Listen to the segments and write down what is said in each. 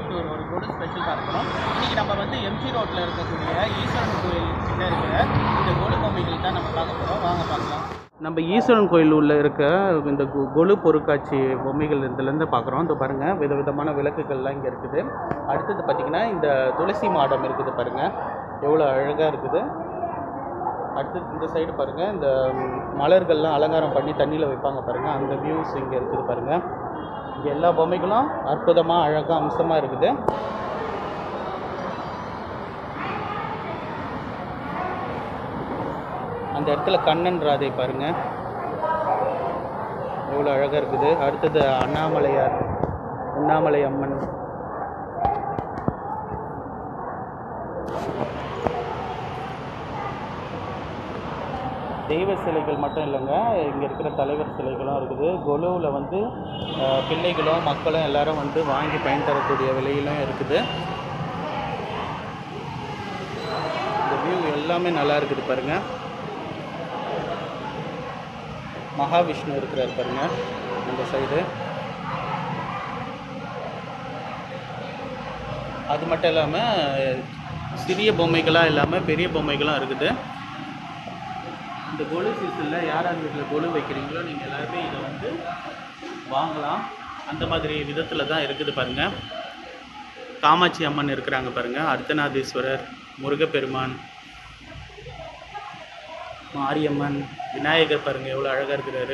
Tour ஒரு கொலு special பார்க்குறோம் இன்றைக்கி நம்ம வந்து எம்ஜி ரோட்டில் இருக்கக்கூடிய ஈஸ்வரன் கோயில் கிட்ட இருக்கிற இந்த கொலு பொம்மைகள் தான் நம்ம பார்க்க போகிறோம் வாங்க பார்க்கலாம் நம்ம ஈஸ்வரன் கோயில் உள்ள இருக்க இந்த கொ- கொலு பொருட்காட்சி பொம்மைகள் இதுலேருந்து பார்க்குறோம் இந்த பாருங்கள் விதவிதமான விளக்குகள்லாம் இங்கே இருக்குது அடுத்தது பார்த்திங்கன்னா இந்த துளசி மாடம் இருக்குது பாருங்கள் எவ்வளோ அழகாக இருக்குது அடுத்து இந்த சைடு பாருங்கள் இந்த ம், மலர்கள்லாம் அலங்காரம் பண்ணி தண்ணியில் வைப்பாங்க பாருங்கள் அந்த வியூஸ் இங்கே இருக்குது பாருங்கள் இங்கே எல்லா பொம்மைகளும் அற்புதமாக அழகாக அம்சமாக இருக்குது அந்த இடத்துல கண்ணன் ராதை பாருங்கள் எவ்வளோ அழகாக இருக்குது அடுத்தது அண்ணாமலையார் உண்ணாமலை அம்மன் தெய்வ சிலைகள் மட்டும் இல்லைங்க இங்கே இருக்கிற தலைவர் சிலைகளும் இருக்குது கொலுவில் வந்து அஹ், பிள்ளைகளும் மக்களும் எல்லாரும் வந்து வாங்கி பயன் தரக்கூடிய விலையிலும் இருக்குது இந்த வியூ எல்லாமே நல்லா இருக்குது பாருங்க மகாவிஷ்ணு இருக்கிறார் பாருங்க இந்த சைடு அது மட்டும் இல்லாமல் சிறிய பொம்மைகளாக இல்லாமல் பெரிய பொம்மைகளும் இருக்குது இந்த கொலு சீசனில் யார் யார் வீட்டில் கொலு வைக்கிறீங்களோ நீங்கள் எல்லாருமே இதை வந்து வாங்கலாம் அந்த மாதிரி விதத்தில் தான் இருக்குது பாருங்கள் காமாட்சி அம்மன் இருக்கிறாங்க பாருங்கள் அர்த்தநாதீஸ்வரர் முருகப்பெருமான் மாரியம்மன் விநாயகர் பாருங்கள் எவ்வளோ அழகாக இருக்கிறாரு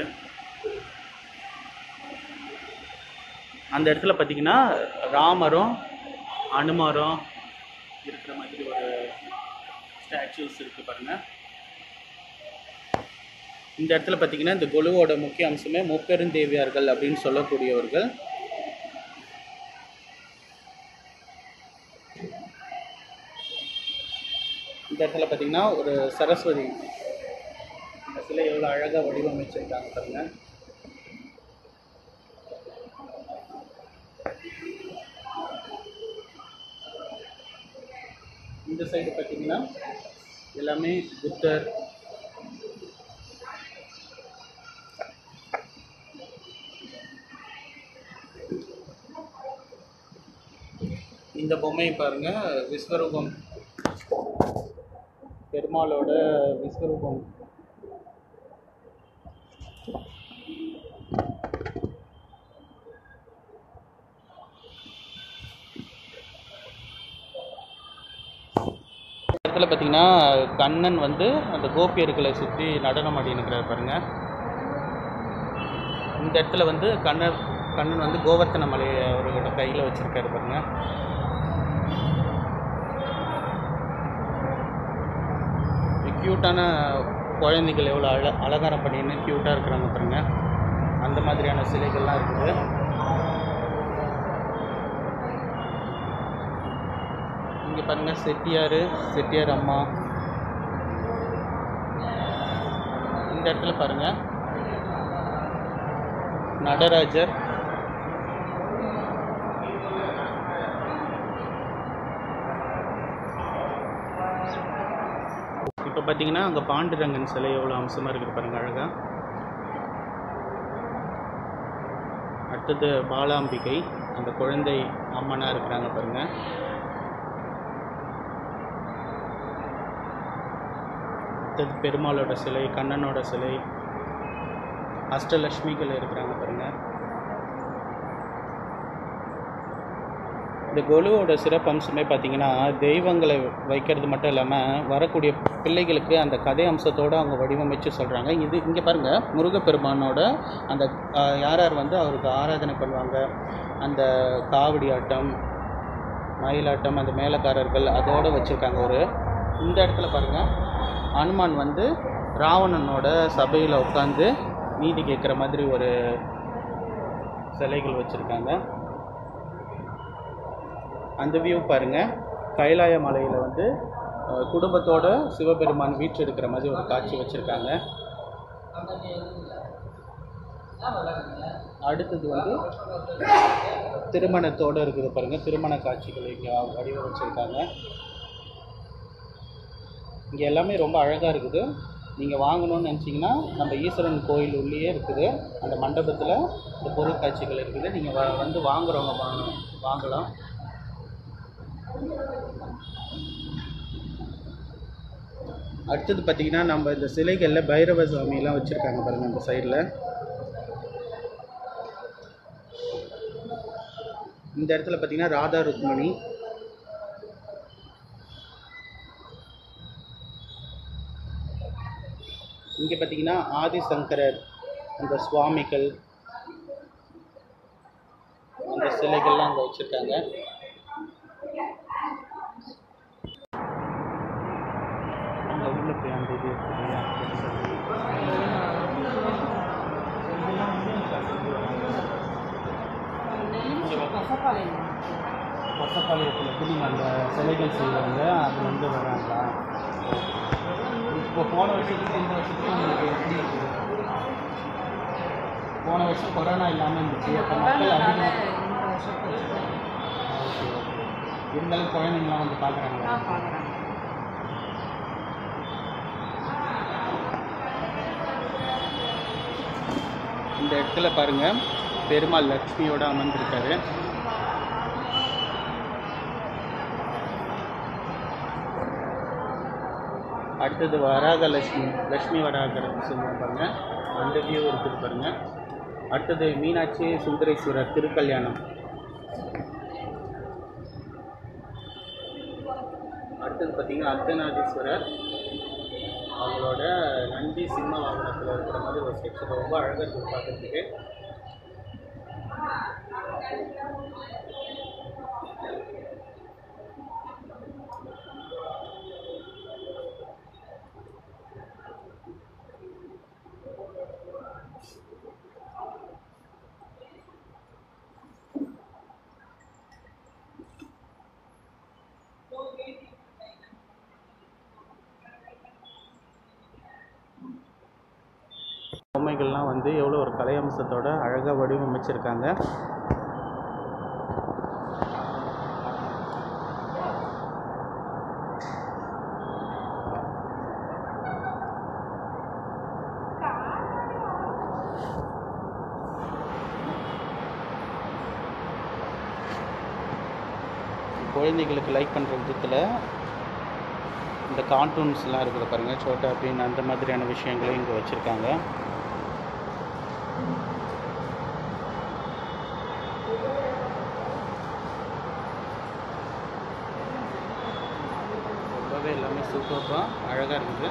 அந்த இடத்துல பார்த்தீங்கன்னா ராமரும் அனுமாரும் இருக்கிற மாதிரி ஒரு ஸ்டாச்சுஸ் இருக்குது பாருங்கள் இந்த இடத்துல பார்த்தீங்கன்னா இந்த கொலுவோட முக்கிய அம்சமே முப்பெருந்தேவியார்கள் அப்படின்னு சொல்லக்கூடியவர்கள் இந்த இடத்துல பார்த்தீங்கன்னா ஒரு சரஸ்வதி இந்த சிலை எவ்வளோ அழகாக வடிவமைச்சிருக்காங்க பாருங்க இந்த சைடு பார்த்தீங்கன்னா எல்லாமே புத்தர் இந்த பொம்மை பாருங்க விஸ்வரூபம் பெருமாளோட விஸ்வரூபம் இந்த இடத்துல பார்த்தீங்கன்னா கண்ணன் வந்து அந்த கோபியர்களை சுற்றி நடனம் ஆடினுக்கிறார் பாருங்க இந்த இடத்துல வந்து கண்ணன் கண்ணன் வந்து கோவர்த்தன மலையை அவரோட கையில் வச்சிருக்காரு பாருங்க க்யூட்டான குழந்தைகள் எவ்வளோ அழ அலங்காரம் பண்ணின்னு க்யூட்டாக இருக்கிறாங்க பாருங்க அந்த மாதிரியான சிலைகள்லாம் இருக்குது இங்கே பாருங்க செட்டியார் செட்டியார் அம்மா இந்த இடத்துல பாருங்க நடராஜர் இப்போ பார்த்தீங்கன்னா அங்கே பாண்டுரங்கன் சிலை எவ்வளோ அம்சமாக இருக்குது பாருங்க அழகா அடுத்தது பாலாம்பிகை அந்த குழந்தை அம்மனாக இருக்கிறாங்க பாருங்க அடுத்தது பெருமாளோட சிலை கண்ணனோட சிலை அஷ்டலட்சுமிகள் இருக்கிறாங்க பாருங்க இந்த கொலுவோட சிறப்பு அம்சமே பார்த்தீங்கன்னா தெய்வங்களை வைக்கிறது மட்டும் இல்லாமல் வரக்கூடிய பிள்ளைகளுக்கு அந்த கதை அம்சத்தோடு அவங்க வடிவமைச்சு சொல்கிறாங்க இது இங்கே பாருங்கள் முருகப்பெருமானோட அந்த ஆஹ், யார் யார் வந்து அவருக்கு ஆராதனை பண்ணுவாங்க அந்த காவடி ஆட்டம் மயிலாட்டம் அந்த மேலக்காரர்கள் அதோடு வச்சுருக்காங்க ஒரு இந்த இடத்துல பாருங்கள் அனுமான் வந்து ராவணனோட சபையில் உட்காந்து நீதி கேட்குற மாதிரி ஒரு சிலைகள் வச்சுருக்காங்க அந்த வியூ பாருங்க கைலாய மலையில் வந்து அஹ், குடும்பத்தோட சிவபெருமான் வீற்றெடுக்கிற மாதிரி ஒரு காட்சி வச்சுருக்காங்க அடுத்தது வந்து திருமணத்தோடு இருக்குது பாருங்க திருமண காட்சிகள் இங்கே வடிவமைச்சிருக்காங்க இங்கே எல்லாமே ரொம்ப அழகாக இருக்குது நீங்கள் வாங்கணும்னு நினச்சிங்கன்னா நம்ம ஈஸ்வரன் கோயில் உள்ளேயே இருக்குது அந்த மண்டபத்தில் இந்த பொருட்காட்சிகள் இருக்குது நீங்கள் வ வந்து வாங்குறவங்க வாங்க வாங்கலாம் அடுத்தது பார்த்தீங்கன்னா நம்ம இந்த சிலைகளில் பைரவ சாமியெல்லாம் வச்சுருக்காங்க பாருங்கள் அந்த சைடில் இந்த இடத்துல பார்த்தீங்கன்னா ராதா ருக்மணி இங்கே பார்த்தீங்கன்னா ஆதிசங்கரர் அந்த சுவாமிகள் அந்த சிலைகள்லாம் அங்கே வச்சுருக்காங்க அங்கே உள்ள போய் அந்த இது இருக்கு இல்லையா? பசப்பாளையத்தில் எப்படி நீங்கள் அந்த சிலைகள் செய்வாங்க அது வந்து வராங்களா இப்போ போன வருஷத்துக்கு இந்த வருஷத்துக்கு உங்களுக்கு எப்படி இருக்குது போன வருஷம் கொரோனா இல்லாமல் இருந்துச்சு அப்போ மக்கள் அதிகமாக ஓகே ஓகே இருந்தாலும் குழந்தைங்களாம் வந்து பார்க்குறாங்களா இந்த இடத்துல பாருங்க பெருமாள் லக்ஷ்மியோட அமர்ந்திருக்காரு அடுத்தது வராக லட்சுமி லக்ஷ்மி வராகர் சொல்லுவாங்க பாருங்க அந்த வியூ இருக்குது பாருங்க அடுத்தது மீனாட்சி சுந்தரேஸ்வரர் திருக்கல்யாணம் அடுத்தது பார்த்தீங்கன்னா அர்த்தநாதீஸ்வரர் அவங்களோட நந்தி சிம்ம வாகனத்தில் இருக்கிற மாதிரி ஒரு ஸ்கெட்ச் ரொம்ப அழகாக இருக்குது பார்க்கறதுக்கு பொம்மைகள்லாம் வந்து எவ்வளோ ஒரு கலை அம்சத்தோட அழகாக வடிவமைச்சிருக்காங்க குழந்தைகளுக்கு லைக் பண்ணுற விதத்தில் இந்த கார்ட்டூன்ஸ்லாம் இருக்குது பாருங்கள் சோட்டா அப்படின்னு அந்த மாதிரியான விஷயங்களையும் இங்கே வச்சுருக்காங்க ரொம்பவே எல்லாமே சூப்பராக அழகாக இருக்குது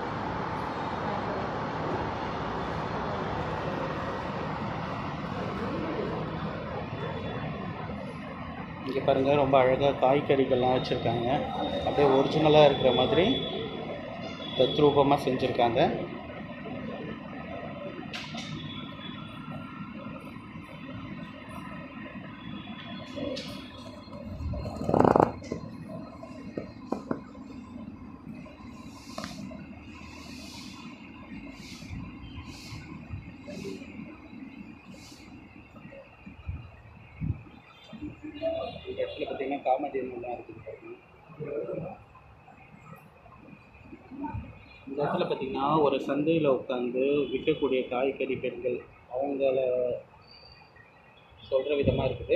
இங்கே பாருங்கள் ரொம்ப அழகாக காய்கறிகள்லாம் வச்சுருக்காங்க அப்படியே ஒரிஜினலாக இருக்கிற மாதிரி தத்ரூபமாக செஞ்சுருக்காங்க இந்த இடத்துல பார்த்தீங்கன்னா காமதேனுலாம் இருக்குது பாருங்க இந்த இடத்துல பார்த்தீங்கன்னா ஒரு சந்தையில் உட்காந்து விற்கக்கூடிய காய்கறி பெண்கள் அவங்கள சொல்கிற விதமாக இருக்குது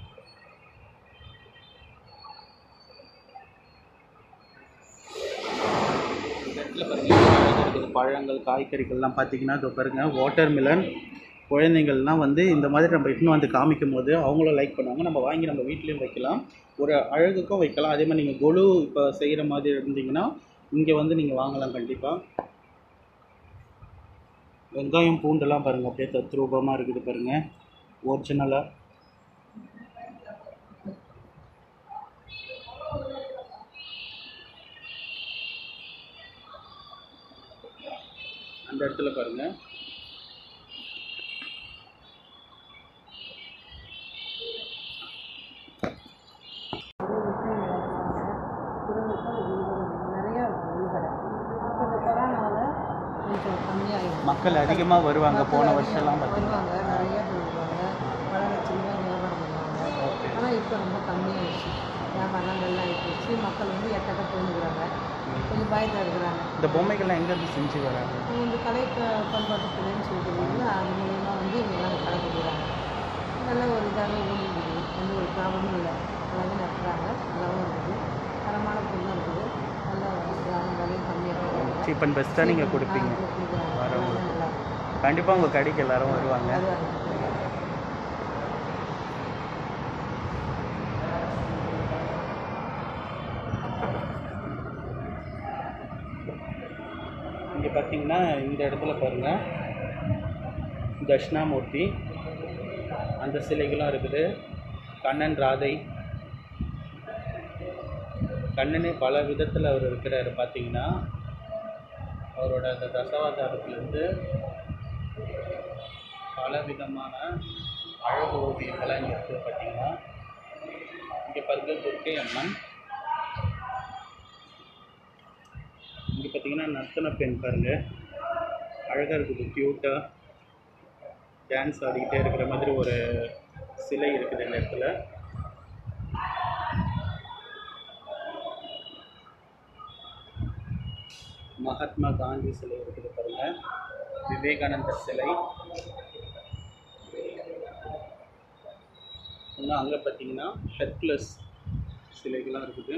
இந்த இடத்துல பாருங்க அழகா இருக்குது பழங்கள் காய்கறிகள்லாம் பார்த்தீங்கன்னா இதோ பாருங்க வாட்டர் மிலன் குழந்தைங்கள்லாம் வந்து இந்த மாதிரி நம்ம இட்டுன்னு வந்து காமிக்கும் போது அவங்களும் லைக் பண்ணுவாங்க நம்ம வாங்கி நம்ம வீட்லேயும் வைக்கலாம் ஒரு அழகுக்கும் வைக்கலாம் அதே மாதிரி நீங்கள் கொலு இப்போ செய்கிற மாதிரி இருந்தீங்கன்னா இங்கே வந்து நீங்கள் வாங்கலாம் கண்டிப்பாக வெங்காயம் பூண்டெல்லாம் பாருங்கள் அப்படியே தத்ரூபமாக இருக்குது பாருங்கள் ஒரிஜினலாக அந்த இடத்துல பாருங்கள் நிறையா உள்கடை இப்போ இந்த கொரோனாவில் கொஞ்சம் கம்மியாகிடும் மக்கள் அதிகமாக வருவாங்க போன வருஷம்லாம் பார்த்தீங்கன்னா வருவாங்க நிறைய பேர் வருவாங்க வரலட்சுமியாக வியாபாரம் பண்ணுவாங்க ஆனால் இப்போ ரொம்ப கம்மியாகிடுச்சு வியாபாரம் நல்லா ஆகிடுச்சு மக்கள் வந்து எட்டக்க போயிருக்கிறாங்க கொஞ்சம் பயத்தில் இருக்கிறாங்க இந்த பொம்மைகள்லாம் எங்கேருந்து செஞ்சு வராங்க இப்போ வந்து கலை ப- பண்பாட்டு துறைன்னு சொல்லிட்டு அது மூலயமா வந்து இவங்கெல்லாம் கடை கொடுக்குறாங்க நல்ல ஒரு இதாகவே ஓடிட்டு எந்த ஒரு ப்ராப்ளமும் இல்லை நல்லாவே நடத்துகிறாங்க நல்லாவும் இருக்குது சீப் அண்ட் பெஸ்ட்டாக நீங்கள் கொடுப்பீங்க வரவங்களுக்கு கண்டிப்பாக உங்கள் கடைக்கு எல்லாரும் வருவாங்க இங்கே பார்த்தீங்கன்னா இந்த இடத்துல பாருங்கள் தட்சிணாமூர்த்தி அந்த சிலைகளும் இருக்குது கண்ணன் ராதை கண்ணனே பல விதத்தில் அவர் இருக்கிறாரு பார்த்தீங்கன்னா அவரோட அந்த தசாவதாரத்துலேருந்து பல விதமான அழகு ஓவியங்கள்லாம் இங்கே இருக்குது பார்த்தீங்கன்னா இங்கே பாருங்க துர்க்கை அம்மன் இங்கே பார்த்தீங்கன்னா நர்த்தன பெண் பாருங்க அழகாக இருக்குது க்யூட்டாக டான்ஸ் ஆடிக்கிட்டே இருக்கிற மாதிரி ஒரு சிலை இருக்குது இந்த இடத்துல மகாத்மா காந்தி சிலை இருக்குது பாருங்க விவேகானந்தர் சிலை இன்னும் அங்கே பார்த்தீங்கன்னா ஹெர்குலஸ் சிலைகள்லாம் இருக்குது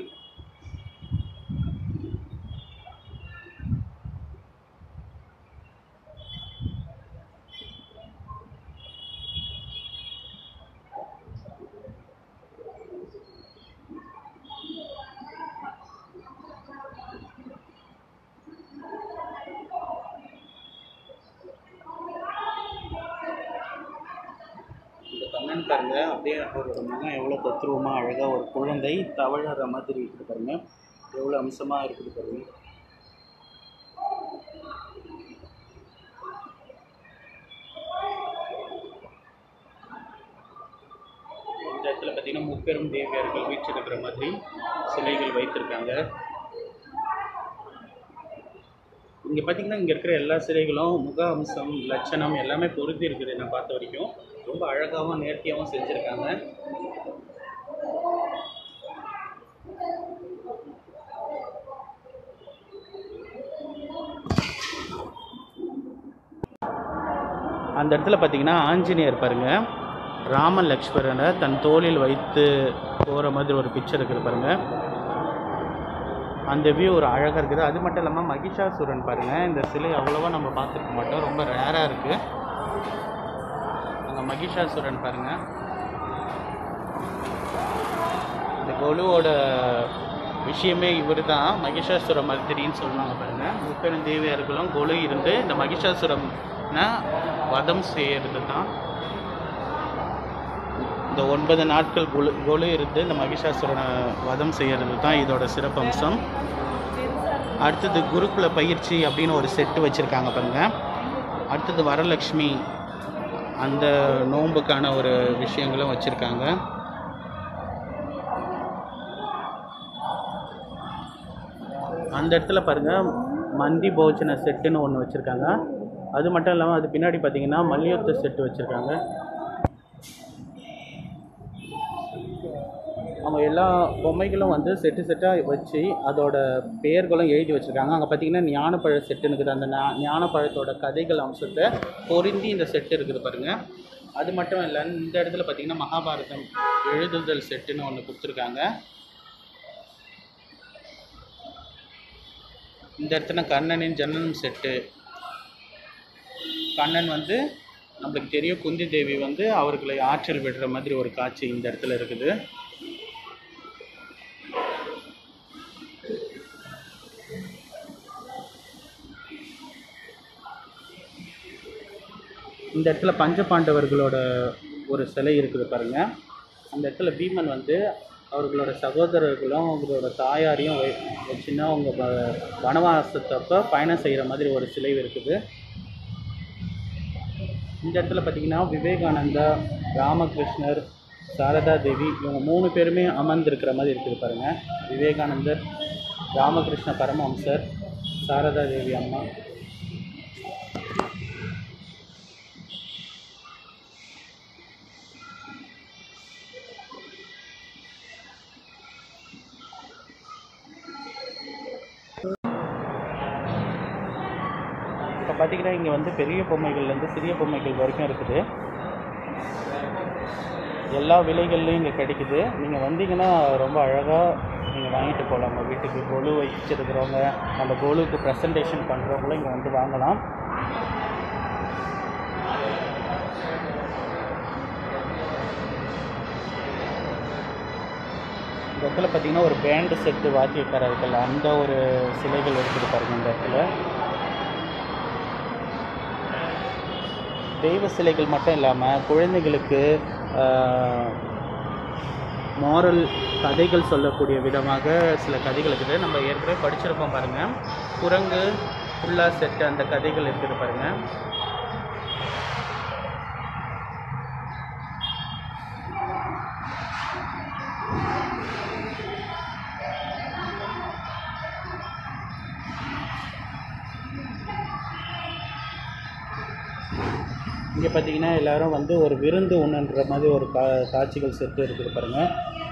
இந்த கண்ணன் பாருங்க அப்படியே அவரோட முகம் எவ்வளோ தத்ரூபமாக அழகாக ஒரு குழந்தை தவழற மாதிரி இருக்குது பாருங்க எவ்வளோ அம்சமாக இருக்குது பாருங்க இந்த இடத்துல பார்த்தீங்கன்னா முப்பெரும் தேவியர்கள் வீற்றிருக்கிற மாதிரி சிலைகள் வைத்திருக்காங்க இங்கே பார்த்தீங்கன்னா இங்கே இருக்கிற எல்லா சிலைகளும் முக அம்சம் லட்சணம் எல்லாமே பொருந்தி இருக்குது நான் பார்த்த வரைக்கும் ரொம்ப அழகாகவும் நேர்த்தியாகவும் செஞ்சுருக்காங்க அந்த இடத்துல பார்த்தீங்கன்னா ஆஞ்சநேயர் பாருங்க ராமன் லக்ஷ்மணனை தன் தோளில் வைத்து போகிற மாதிரி ஒரு பிக்சர் இருக்குது பாருங்க அந்த வியூ ஒரு அழகாக இருக்குது அது மட்டும் இல்லாமல் மகிஷாசுரன் பாருங்கள் இந்த சிலை அவ்வளோவா நம்ம பார்த்துருக்க மாட்டோம் ரொம்ப ரேராக இருக்குது அங்கே மகிஷாசுரன் பாருங்கள் இந்த கொலுவோட விஷயமே இவர் தான் மகிஷாசுர மர்த்திரின்னு சொல்லுவாங்க பாருங்கள் முப்பெரும் தேவியர்களும் கொலு இருந்து இந்த மகிஷாசுரம்னா வதம் செய்யறது தான் இந்த ஒன்பது நாட்கள் கொலு கொலு இருந்து இந்த மகிஷாசுரனை வதம் செய்யறது தான் இதோட சிறப்பம்சம் அடுத்தது குருகுல பயிற்சி அப்படின்னு ஒரு செட்டு வச்சுருக்காங்க பாருங்க அடுத்தது வரலக்ஷ்மி அந்த நோன்புக்கான ஒரு விஷயங்களும் வச்சுருக்காங்க அந்த இடத்துல பாருங்கள் மந்தி போஜன செட்டுன்னு ஒன்று வச்சுருக்காங்க அது மட்டும் இல்லாமல் அது பின்னாடி பார்த்தீங்கன்னா மல்யுத்த செட்டு வச்சுருக்காங்க அவங்க எல்லா பொம்மைகளும் வந்து செட்டு செட்டாக வச்சு அதோட பெயர்களும் எழுதி வச்சுருக்காங்க அங்கே பார்த்தீங்கன்னா ஞானப்பழ செட்டு இருக்குது அந்த ஞா- ஞானப்பழத்தோட கதைகள் அம்சத்தை பொருந்தி இந்த செட்டு இருக்குது பாருங்கள் அது மட்டும் இல்லை இந்த இடத்துல பார்த்தீங்கன்னா மகாபாரதம் எழுதுதல் செட்டுன்னு ஒன்று கொடுத்துருக்காங்க இந்த இடத்துல கண்ணனின் ஜனனம் செட்டு கண்ணன் வந்து நம்மளுக்கு தெரியும் குந்தி தேவி வந்து அவர்களை ஆற்றல் விடுற மாதிரி ஒரு காட்சி இந்த இடத்துல இருக்குது இந்த இடத்துல பஞ்சபாண்டவர்களோட ஒரு சிலை இருக்குது பாருங்க அந்த இடத்துல பீமன் வந்து அவர்களோட சகோதரர்களும் அவங்களோட தாயாரையும் வை- வச்சுன்னா அவங்க வ- வனவாசத்தப்ப பயணம் செய்கிற மாதிரி ஒரு சிலை இருக்குது இந்த இடத்துல பார்த்தீங்கன்னா விவேகானந்தா ராமகிருஷ்ணர் சாரதா தேவி இவங்க மூணு பேருமே அமர்ந்திருக்கிற மாதிரி இருக்குது பாருங்க விவேகானந்தர் ராமகிருஷ்ண பரமஹம்சர் சாரதா தேவி அம்மா இப்போ பார்த்தீங்கன்னா இங்கே வந்து பெரிய பொம்மைகள்லேருந்து சிறிய பொம்மைகள் வரைக்கும் இருக்குது எல்லா விலைகள்லையும் இங்கே கிடைக்குது நீங்கள் வந்தீங்கன்னா ரொம்ப அழகாக நீங்கள் வாங்கிட்டு போகலாம் நம்ம வீட்டுக்கு கொலு வச்சிருக்கிறவங்க அந்த கொலுவுக்கு ப்ரெசன்டேஷன் பண்ணுறவங்களும் இங்கே வந்து வாங்கலாம் இந்த இடத்துல பார்த்தீங்கன்னா ஒரு பேண்டு செட்டு வாத்தியக்காரர்கள் அந்த ஒரு சிலைகள் இருக்குது பாருங்க இந்த இடத்துல தெய்வ சிலைகள் மட்டும் இல்லாமல் குழந்தைகளுக்கு மாரல் கதைகள் சொல்லக்கூடிய விதமாக சில கதைகள் இருக்குது நம்ம ஏற்கனவே படிச்சிருக்கோம் பாருங்கள் குரங்கு ஃபுல்லா செட்டு அந்த கதைகள் இருக்குது பாருங்கள் இங்கே பார்த்தீங்கன்னா எல்லாரும் வந்து ஒரு விருந்து உண்ணுன்ற மாதிரி ஒரு கா காட்சிகள் செட்டு இருக்குது பாருங்கள்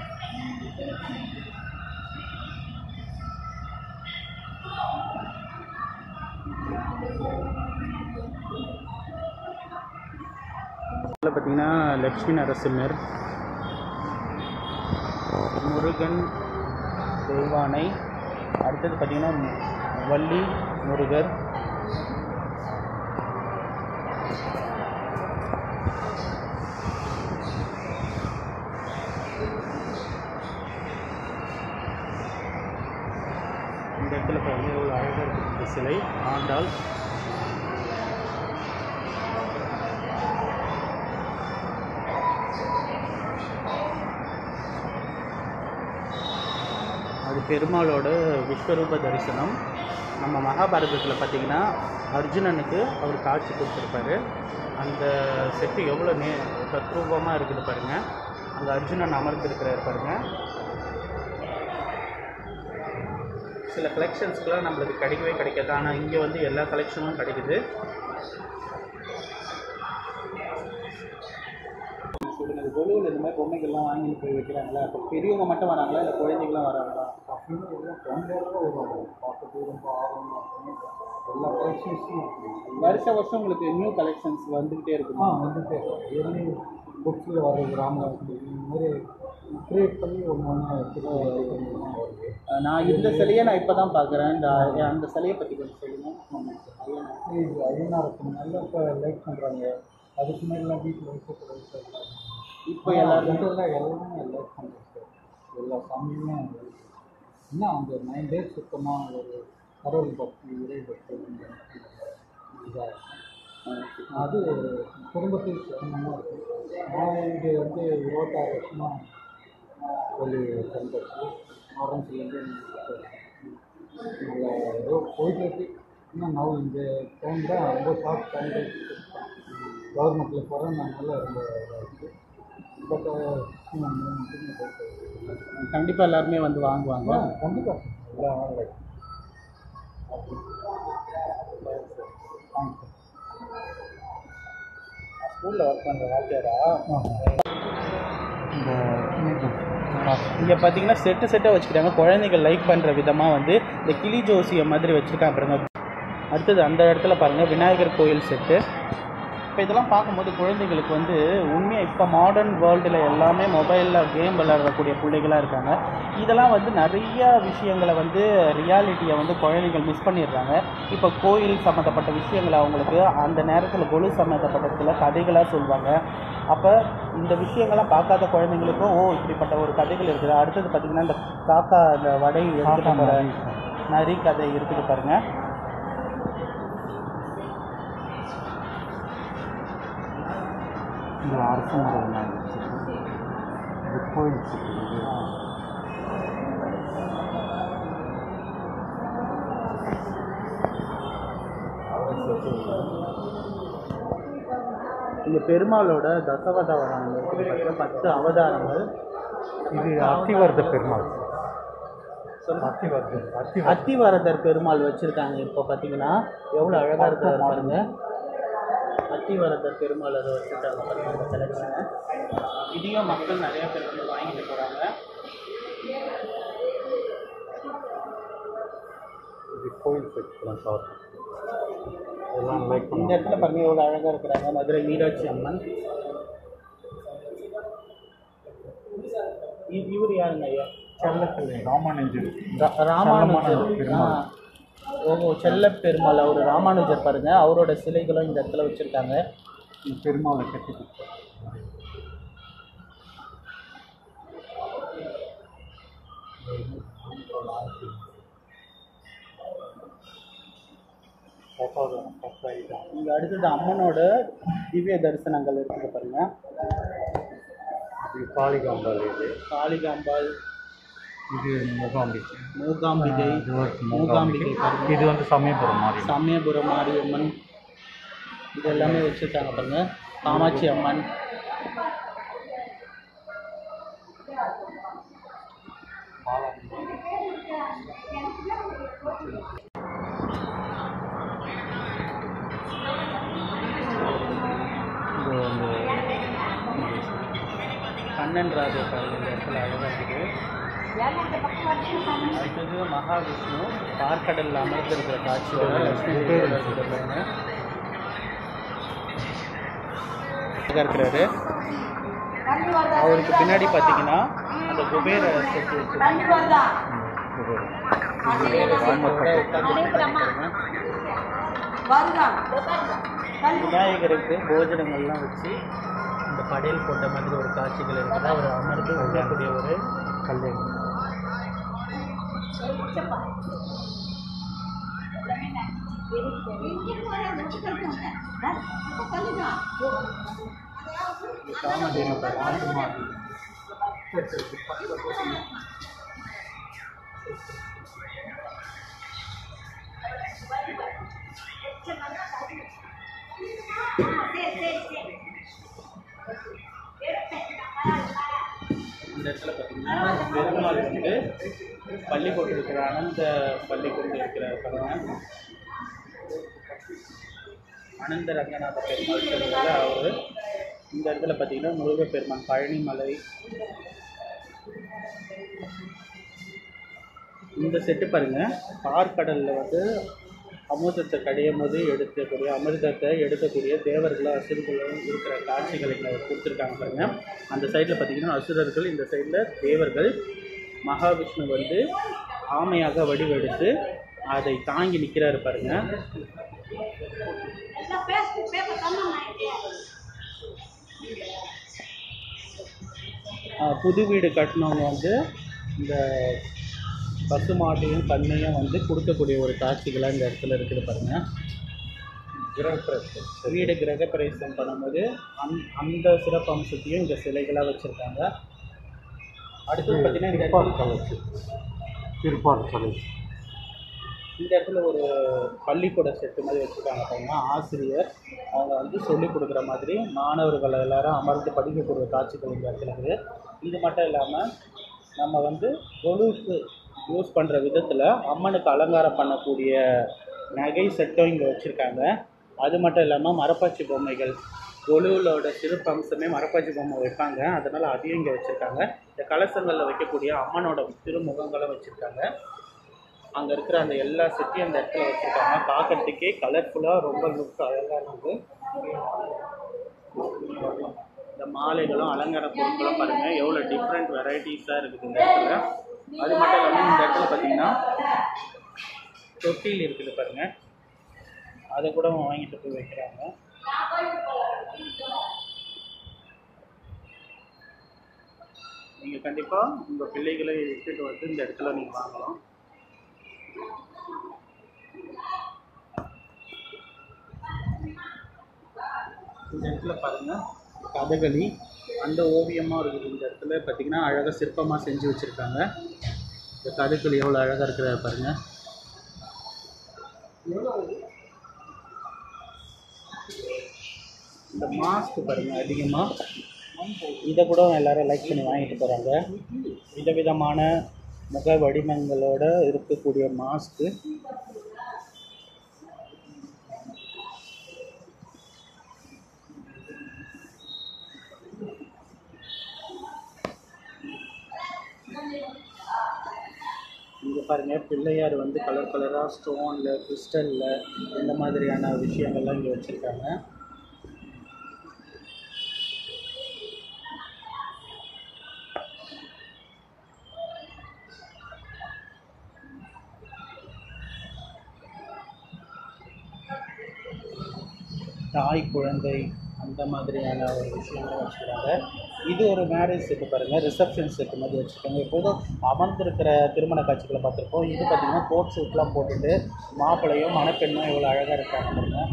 இதில் பார்த்தீங்கன்னா லக்ஷ்மி நரசிம்மர் முருகன் தெய்வானை அடுத்தது பார்த்தீங்கன்னா வள்ளி முருகர் இந்த இடத்துல பாருங்க எவ்வளோ அழகாக இருக்குது இந்த சிலை ஆண்டாள் அது பெருமாளோட விஸ்வரூப தரிசனம் நம்ம மகாபாரதத்தில் பார்த்தீங்கன்னா அர்ஜுனனுக்கு அவர் காட்சி கொடுத்துருப்பாரு அந்த செட்டு எவ்வளோ நே தத்ரூபமாக இருக்குது பாருங்கள் அங்கே அர்ஜுனன் அமர்ந்திருக்கிறார் பாருங்கள் சில கலெக்ஷன்ஸ்க்குலாம் நம்மளுக்கு கிடைக்கவே கிடைக்காது ஆனால் இங்கே வந்து எல்லா கலெக்ஷனும் கிடைக்குது சொல்லுங்க கொலுவில் இந்த மாதிரி பொம்மைகள்லாம் வாங்கிட்டு போய் வைக்கிறாங்களா அப்போ பெரியவங்க மட்டும் வராங்களா இல்லை குழந்தைகள்லாம் வராங்களா அப்படின்னு எல்லாம் குழந்தைகளும் வருவாங்க பார்க்கறது ரொம்ப ஆர்வமாக இருக்கும் எல்லா கலெக்ஷன்ஸும் வருஷ வருஷம் உங்களுக்கு நியூ கலெக்ஷன்ஸ் வந்துக்கிட்டே ஆ இருக்குமா வந்துட்டு இயர்லி புக்ஸில் வர கிராமம் இந்த மாதிரி கிரியேட் பண்ணி ஒன்று ஒன்று வருது அஹ் நான் இந்த சிலையை நான் இப்போ தான் பார்க்குறேன் இந்த அந்த சிலையை பற்றி கொஞ்சம் சொல்லுங்கள் இது ஐயனாருக்கு நல்லா இப்போ லைக் பண்ணுறாங்க அதுக்கு முன்னாடிலாம் வீட்டில் வைக்கக்கூடாது இப்போ எல்லாரும் எல்லாம் எல்லாமே லைக் பண்ணுறாங்க சார் எல்லா சாமியுமே இன்னும் அந்த நைன் டேஸ் சுத்தமாக ஒரு கடவுள் பக்தி இறை பக்தி இதாக இருக்கும் அது குடும்பத்தில் சிரமமாக இருக்கும் நான் இது வந்து இருபத்தாறு வருஷமாக சொல்லி சென்றது ஆரம்பத்துலேருந்து நல்லா ஏதோ போயிட்டு இருக்கு இன்னும் நான் இந்த டைம் தான் ரொம்ப ஷார்ட் டைம் கவர்மெண்ட்டில் போகிறேன் நான் நல்லா ரொம்ப இதாக இருக்குது பட் கண்டிப்பாக எல்லாருமே வந்து வாங்குவாங்க கண்டிப்பாக எல்லாம் வாங்கலை தேங்க்ஸ் ஸ்கூலில் ஒர்க் பண்ணுற வாத்தியாரா இந்த இங்கே பார்த்தீங்கன்னா செட்டு செட்டாக வச்சுக்கிறாங்க குழந்தைகள் லைக் பண்ணுற விதமாக வந்து இந்த கிளி ஜோசியம் மாதிரி வச்சுருக்காங்க பாருங்க அடுத்தது அந்த இடத்துல பாருங்கள் விநாயகர் கோயில் செட்டு இப்போ இதெல்லாம் பார்க்கும்போது குழந்தைகளுக்கு வந்து உண்மையாக இப்போ மாடர்ன் வேர்ல்டில் எல்லாமே மொபைலில் கேம் விளையாடக்கூடிய பிள்ளைகளாக இருக்காங்க இதெல்லாம் வந்து நிறைய விஷயங்களை வந்து ரியாலிட்டியை வந்து குழந்தைகள் மிஸ் பண்ணிடுறாங்க இப்போ கோயில் சம்மந்தப்பட்ட விஷயங்களை அவங்களுக்கு அந்த நேரத்தில் கொலு சம்மந்தப்பட்ட சில கதைகளாக சொல்லுவாங்க அப்போ இந்த விஷயங்கள்லாம் பார்க்காத குழந்தைங்களுக்கும் ஓ இப்படிப்பட்ட ஒரு கதைகள் இருக்குது அடுத்தது பார்த்திங்கன்னா இந்த காக்கா இந்த வடை எடுத்துகிட்டு போகிற நரி கதை இருக்குது பாருங்கள் இந்த அரசு முறை இது கோயில் சுற்றுறது இந்த பெருமாளோட தசவதாரங்கள் இருக்குது பாத்தீங்கன்னா, பத்து அவதாரங்கள் இது அத்திவரத பெருமாள் அத்திவரத அத்தி அத்திவரதர் பெருமாள் வச்சுருக்காங்க இப்போ பார்த்தீங்கன்னா எவ்வளோ அழகாக இருக்காரு பாருங்க அத்திவரதர் பெருமாள் அதை வச்சுருக்காங்க பாருங்க இந்த கலெக்ஷனை இதையும் மக்கள் நிறைய பேர் வந்து வாங்கிட்டு போகிறாங்க இது கோயில் செக்ஷன் சார் எல்லாம் லைக் இந்த இடத்துல பாருங்க எவ்வளோ அழகாக இருக்கிறாங்க மதுரை மீனாட்சி அம்மன் இ- இவர் யாருங்க ஐயா செல்லப்பிள்ளை ராமானுஜர் ரா- ராமானுஜர் பெருமாள். ஆ. ஓஹோ செல்ல பெருமாள் அவர் ராமானுஜர் பாருங்க அவரோட சிலைகளும் இந்த இடத்துல வச்சிருக்காங்க இந்த பெருமாளை கட்டி கொடுத்தார் இங்க அடுத்தது அம்மனோட திவ்ய தரிசனங்கள் இருக்குது பாருங்க இது காளிகாம்பாள் இது காளிகாம்பாள் இது மூகாம்பிகை மூகாம்பிகை இது ஒரு மூகாம்பிகை பாருங்க இது வந்து சமயபுரம் மாதிரி சமயபுரம் மாரியம்மன் இது எல்லாமே வச்சுருக்காங்க பாருங்க காமாட்சி அம்மன் இது வந்து கண்ணன் ராஜா பாருங்க இந்த இடத்துல அழகாக இருக்குது அடுத்தது மகாவிஷ்ணு பார்க்கடலில் அமர்ந்திருக்கிற காட்சியோட லட்சுமி தேவியோட இருக்குது பாருங்க அழகா இருக்கிறாரு அவருக்கு பின்னாடி பார்த்தீங்கன்னா அந்த குபேர செட்டு வச்சிருக்காங்க. குபேரோட உட்கார்ந்து விநாயகருக்கு போஜனங்கள்லாம் வச்சு இந்த படையல் போட்ட மாதிரி ஒரு காட்சிகள் இருக்குது அவர் அமர்ந்து உண்ணக்கூடிய ஒரு கல்யாணம் காமதேனு பாருங்க. இந்த இடத்துல பார்த்தீங்கன்னா பெருமாள் வந்து பள்ளி போட்டிருக்கிற அனந்த பள்ளி கொண்டு இருக்கிற பாருங்க அனந்த ரங்கநாத பெருமாள் சொல்லுவாங்க அவர் இந்த இடத்துல பார்த்தீங்கன்னா முருகப்பெருமான் பழனிமலை இந்த செட்டு பாருங்க பார்க்கடலில் வந்து அமிர்தத்தை கடையும் போது எடுக்கக்கூடிய அமிர்தத்தை எடுக்கக்கூடிய தேவர்களும் அசுரர்களும் இருக்கிற காட்சிகளை இங்க கொடுத்துருக்காங்க பாருங்க அந்த சைடில் பார்த்தீங்கன்னா அசுரர்கள் இந்த சைடில் தேவர்கள் மகாவிஷ்ணு வந்து ஆமையாக வடிவெடுத்து அதை தாங்கி நிற்கிறாரு பாருங்க ஆஹ் புது வீடு கட்டினவங்க வந்து இந்த பசுமாட்டையும் கண்ணையும் வந்து கொடுக்கக்கூடிய ஒரு காட்சிகளாக இந்த இடத்துல இருக்குது பாருங்க கிரகப்பிரவேசம் வீடு கிரகப்பிரவேசம் பண்ணும்போது அந் அந்த சிறப்பு அம்சத்தையும் இந்த சிலைகளாக வச்சுருக்காங்க அடுத்தது பார்த்தீங்கன்னா இந்த திருப்பார் இடத்துல- கலை திருப்பார் கலை இந்த இடத்துல ஒரு பள்ளிக்கூட செட்டு மாதிரி வச்சுருக்காங்க பாருங்க ஆசிரியர் அவங்க வந்து சொல்லிக் கொடுக்குற மாதிரி மாணவர்கள் எல்லாரும் அமர்ந்து படிக்கக்கூடிய காட்சிகள் இந்த இடத்துல இருக்குது இது மட்டும் இல்லாமல் நம்ம வந்து கொலுவுக்கு யூஸ் பண்ணுற விதத்தில் அம்மனுக்கு அலங்காரம் பண்ணக்கூடிய நகை செட்டும் இங்கே வச்சுருக்காங்க அது மட்டும் இல்லாமல் மரப்பாச்சி பொம்மைகள் கொலுவிலோட சிறப்பு அம்சமே மரப்பாச்சி பொம்மை வைப்பாங்க அதனால் அதையும் இங்கே வச்சுருக்காங்க இந்த கலசங்களில் வைக்கக்கூடிய அம்மனோட திருமுகங்களும் வச்சுருக்காங்க அங்கே இருக்கிற அந்த எல்லா செட்டையும் அந்த இடத்துல வச்சுருக்காங்க பார்க்கறதுக்கே கலர்ஃபுல்லாக ரொம்ப லுக் அழகாக இருக்குது இந்த மாலைகளும் அலங்கார பொருட்களும் பாருங்கள் எவ்வளோ டிஃப்ரெண்ட் வெரைட்டிஸாக இருக்குது இந்த இடத்துல அது மட்டும் இல்லாமல் இந்த இடத்துல பார்த்தீங்கன்னா தொட்டில் இருக்குது பாருங்கள் அதை கூட வாங்கிட்டு போய் வைக்கிறாங்க நீங்கள் கண்டிப்பாக உங்கள் பிள்ளைகளை இட்டுட்டு வந்து இந்த இடத்துல நீங்கள் வாங்கலாம் இந்த இடத்துல பாருங்க கதகளி அந்த ஓவியமாக இருக்குது இந்த இடத்துல பார்த்தீங்கன்னா அழகாக சிற்பமாக செஞ்சு வச்சுருக்காங்க இந்த கதகளி எவ்வளோ அழகாக இருக்கிறத பாருங்க இந்த மாஸ்க் பாருங்க அதிகமாக இதை கூட எல்லாரும் லைக் பண்ணி வாங்கிட்டு போகிறாங்க விதவிதமான முக வடிவங்களோட இருக்கக்கூடிய மாஸ்க்கு இங்கே பாருங்கள் பிள்ளையார் வந்து கலர் கலராக ஸ்டோனில் கிறிஸ்டலில் இந்த மாதிரியான விஷயங்கள்லாம் இங்கே வச்சுருக்காங்க தாய் குழந்தை அந்த மாதிரியான ஒரு விஷயங்களை வச்சுக்கிறாங்க இது ஒரு மேரேஜ் செட்டு பாருங்கள் ரிசப்ஷன் செட்டு மாதிரி வச்சுருக்காங்க எப்போதும் அமர்ந்திருக்கிற திருமண காட்சிகளை பார்த்துருப்போம் இது பார்த்திங்கன்னா கோட் சூட்லாம் போட்டுட்டு மாப்பிள்ளையும் மணப்பெண்ணும் எவ்வளோ அழகாக இருக்காங்க பாருங்க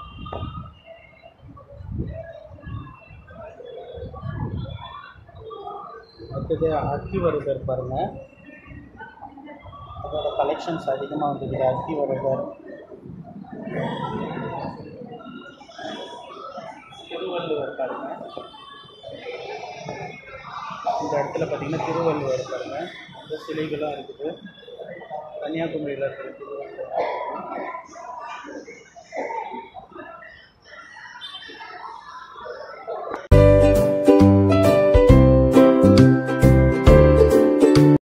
அடுத்தது அத்தி வருகர் பாருங்க அதோட கலெக்ஷன்ஸ் அதிகமாக வந்துருக்குது அத்தி வருகர் திருவள்ளுவர் பாருங்க இந்த இடத்துல பார்த்தீங்கன்னா திருவள்ளுவர் பாருங்க இந்த சிலைகளும் இருக்குது கன்னியாகுமரியில் இருக்கிற திருவள்ளுவர்